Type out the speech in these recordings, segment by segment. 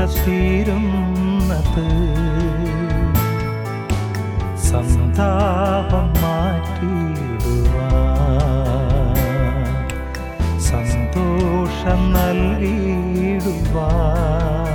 തീരുന്നത് സന്താപം മാറ്റിയിടുവാൻ സന്തോഷം നൽകിയിടുവാൻ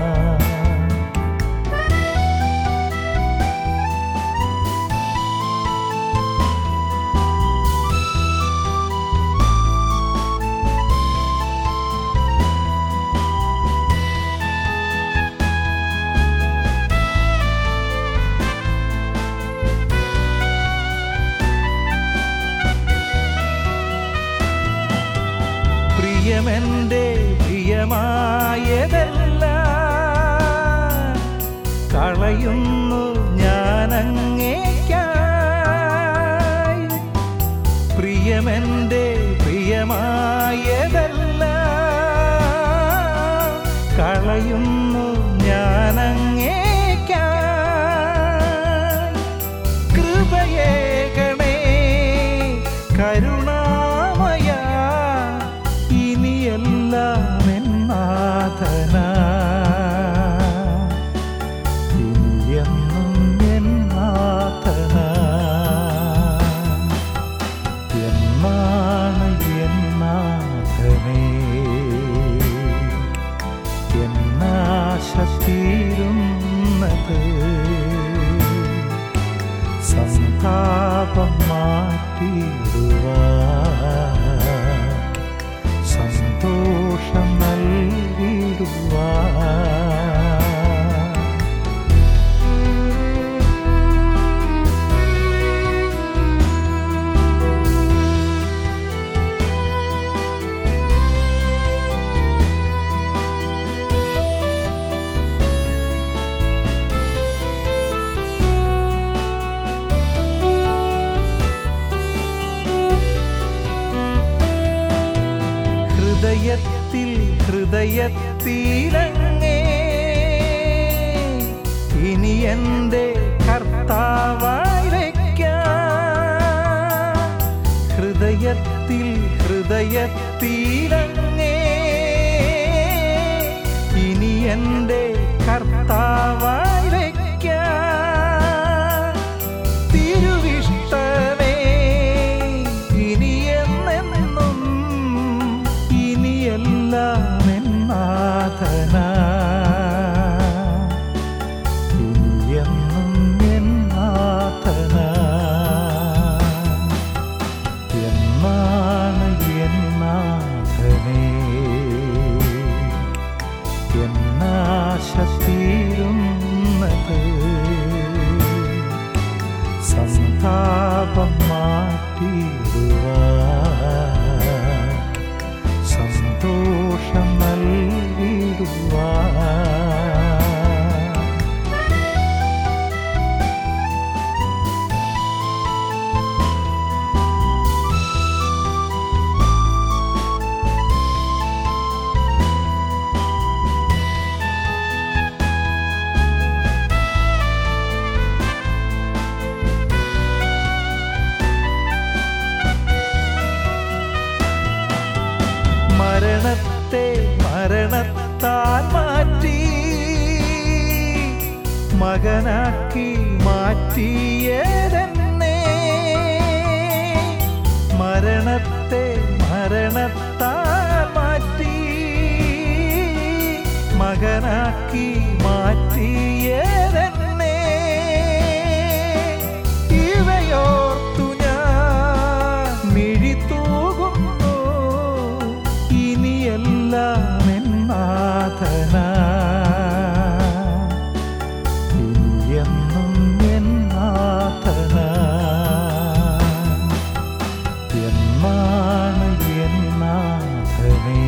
പ്രിയമെന്റെ പ്രിയമായതല്ല കളയുന്നു ഞാനങ്ങേക്കായി പ്രിയമെന്റെ പ്രിയമായതല്ല കളയുന്നു ഞാനങ്ങേക്കായി കൃപയേകണേ കരുണാമയ ഇനിയെല്ലാം എന്നാഥന ഇനിയെന്നും എന്നാഥന എന്നാണ് എന്നാഥനേ എന്നാശ തീരുന്നത് സന്താപം മാറ്റിയിടുവാൻ സന്തോഷം നൽകിയിടുവാൻ ഹൃദയത്തിൽ ഹൃദയത്തിലങ്ങേ ഇനി എൻ്റെ കർത്താവായി വയ്ക്കാം ഹൃദയത്തിൽ ഹൃദയത്തിലങ്ങേ ഇനി എൻ്റെ കർത്താവായി വയ്ക്കാം തിരുവിഷ്ടമേ ഇനി എന്നെന്നും ഇനിയെല്ലാം എന്നാഥന ഇനിയെന്നും എന്നാഥന എന്നാണ് എന്നാഥനേ എന്നാശ തീരുന്നത് സന്താപം മാറ്റിയിടുവാൻ സന്തോഷം നൽകിയിടുവാൻ മരണത്തെ മരണത്താൽ മാറ്റി മകനാക്കി മാറ്റിയതെന്നെ മരണത്തെ മരണത്താൽ മാറ്റി മകനാക്കി മാറ്റിയതെന്നെ ഇവയോർത്തു ഞാൻ മിഴി തൂകുന്നു ഇനിയെല്ലാം എന്നാഥന ഇനിയെന്നും എന്നാഥന എന്നാണ് എന്നാഥനേ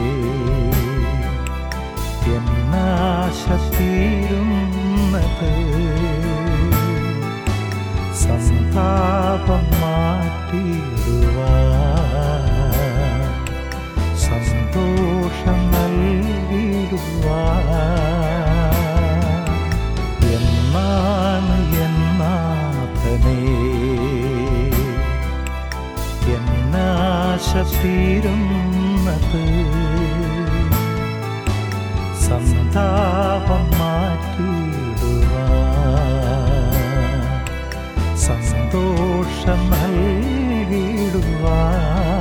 എന്നാശ തീരുന്നത് സന്താപം മാറ്റിയിടുവാൻ സന്തോഷം നൽകിയിടുവാൻ എന്നാണ് എന്നാഥനേ എന്നാശ തീരുന്നത് സന്ത സന്താപം മാറ്റിയിടുവാൻ സന്തോഷം നൽകിയിടുവാൻ